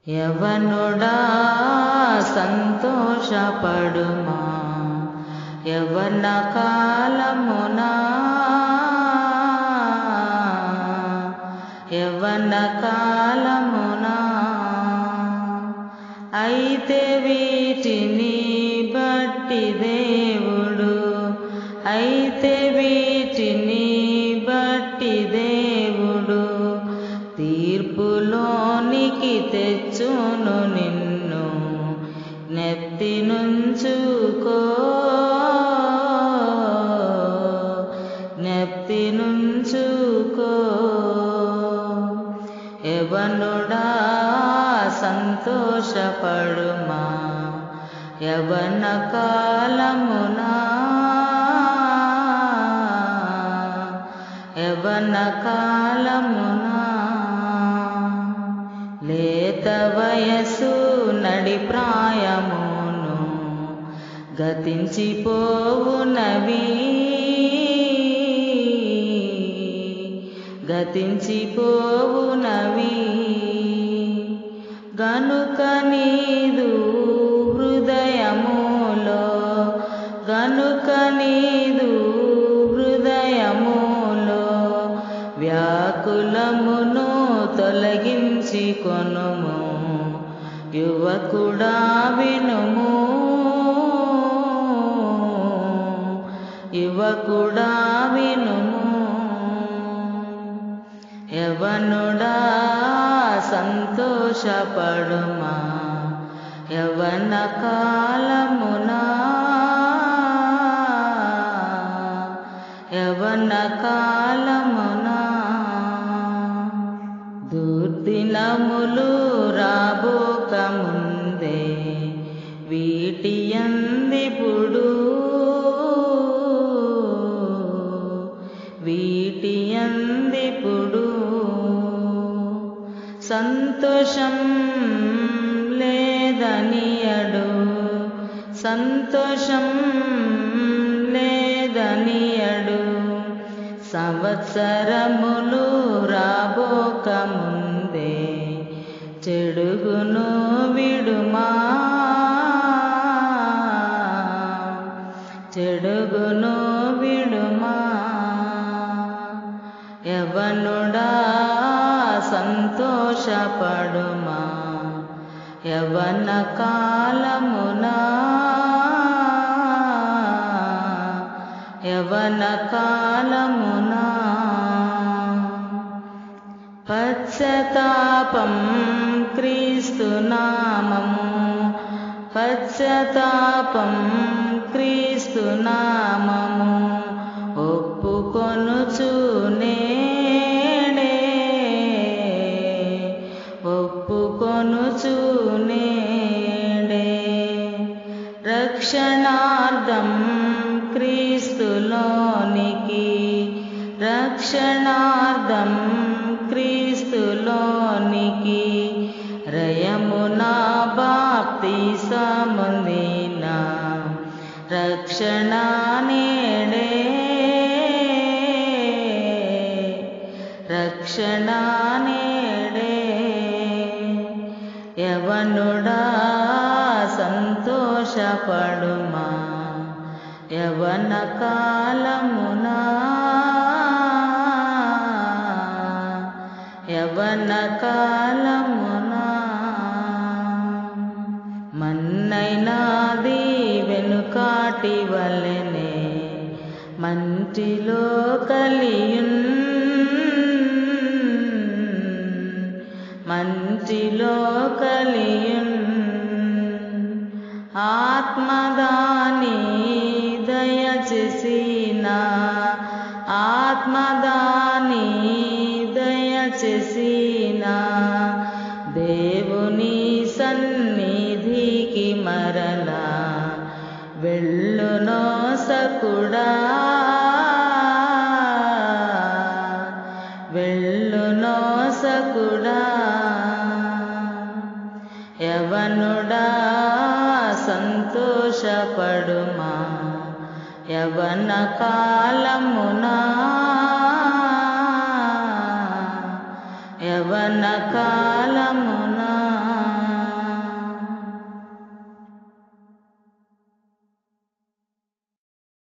యవనుడా సంతోషపడుమా యవన కాలమునా యవన కాలమునా అయితే వీటిని బట్టి దేవుడు అయితే వీటిని బట్టి దేవుడు తీర్పులోనికి తెచ్చును నిన్ను నెత్తి నుంచుకో నెత్తి నుంచుకో యవనుడా సంతోషపడుమా యవన కాలమునా యవన కాలమునా లేత వయసు నడి ప్రాయమును గతించిపోవునవి గతించిపోవునవి గనుక నీదు హృదయములో గనుక నీదు హృదయములో వ్యాకులమును తొలగించి కొనుము యువకుడా వినుము యువకుడా వినుము యవనుడా సంతోషపడుమా యవన కాలమునా యవన కాలమునా దుర్దినములు రాబోక ముందే వీటి అందిపుడు వీటి అందిపుడు సంతోషం లేదనియడు సంతోషం లేదనియడు సంవత్సరములు రాబోక ముందే చెడుగును విడుమా చెడుగును విడుమా యవనుడా సంతోషపడుమా యవన కాలమునా యవన కాలమునా పశ్చతాపం క్రీస్తు నామము పశ్చతాపం క్రీస్తు నామము ఒప్పుకొనుచు నేడే ఒప్పుకొనుచు నేడే రక్షణార్థం క్రీస్తులోనికి రక్షణార్థం క్రీస్తులోనికి రయమునా బాప్తి సముందిన రక్షణ నేడే రక్షణ నేడే యవనుడా సంతోషపడుమా యవన కాలమునా యవన కాలమునా మన్నైనాది వెనుకాటి వలెనే మంటిలో కలియున్ మంటిలో కలియున్ ఆత్మదాని దయచేసిన ఆత్మదాని దయచేసిన దేవుని సన్నిధికి మరలా వెళ్ళునో సకుడా వెళ్ళునో సకుడా యవనుడా సంతోషపడుమా యవన కాలమునా యవన కాలము